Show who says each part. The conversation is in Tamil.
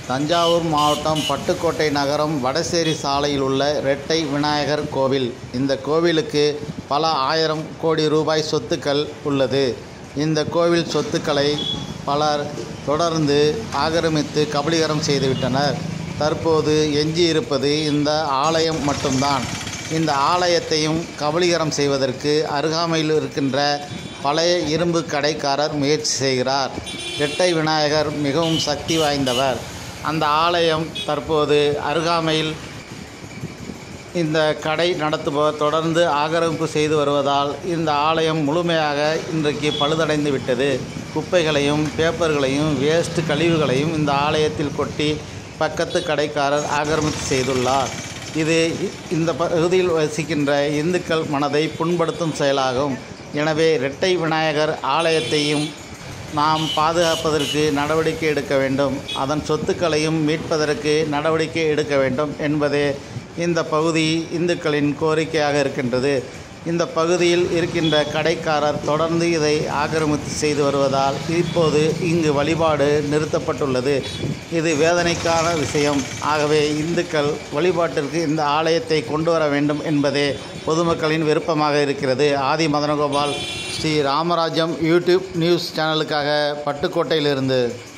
Speaker 1: தஞ்சாவூர் மாவட்டம் பட்டுக்கோட்டை நகரம் வடசேரி சாலையில் உள்ள ரெட்டை விநாயகர் கோவில் இந்த கோவிலுக்கு பல ஆயிரம் கோடி ரூபாய் சொத்துக்கள் உள்ளது இந்த கோவில் சொத்துக்களை பலர் தொடர்ந்து ஆக்கிரமித்து கபலீகரம் செய்துவிட்டனர் தற்போது எஞ்சியிருப்பது இந்த ஆலயம் மட்டும்தான் இந்த ஆலயத்தையும் கபலீகரம் செய்வதற்கு அருகாமையில் இருக்கின்ற பழைய இரும்பு கடைக்காரர் முயற்சி செய்கிறார் இரட்டை விநாயகர் மிகவும் சக்தி வாய்ந்தவர் அந்த ஆலயம் தற்போது அருகாமையில் இந்த கடை நடத்துபவர் தொடர்ந்து ஆக்கிரமிப்பு செய்து வருவதால் இந்த ஆலயம் முழுமையாக இன்றைக்கு பழுதடைந்து விட்டது குப்பைகளையும் பேப்பர்களையும் வேஸ்ட் கழிவுகளையும் இந்த ஆலயத்தில் கொட்டி பக்கத்து கடைக்காரர் ஆக்கிரமிப்பு செய்துள்ளார் இது இந்த பகுதியில் வசிக்கின்ற இந்துக்கள் மனதை புண்படுத்தும் செயலாகும் எனவே இரட்டை விநாயகர் ஆலயத்தையும் நாம் பாதுகாப்பதற்கு நடவடிக்கை எடுக்க வேண்டும் அதன் சொத்துக்களையும் மீட்பதற்கு நடவடிக்கை எடுக்க வேண்டும் என்பதே இந்த பகுதி இந்துக்களின் கோரிக்கையாக இருக்கின்றது இந்த பகுதியில் இருக்கின்ற கடைக்காரர் தொடர்ந்து இதை ஆக்கிரமித்து செய்து வருவதால் இப்போது இங்கு வழிபாடு நிறுத்தப்பட்டுள்ளது இது வேதனைக்கான விஷயம் ஆகவே இந்துக்கள் வழிபாட்டிற்கு இந்த ஆலயத்தை கொண்டு வர வேண்டும் என்பதே பொதுமக்களின் விருப்பமாக இருக்கிறது ஆதி மதனகோபால் ஸ்ரீ ராமராஜ்யம் யூடியூப் நியூஸ் சேனலுக்காக பட்டுக்கோட்டையிலிருந்து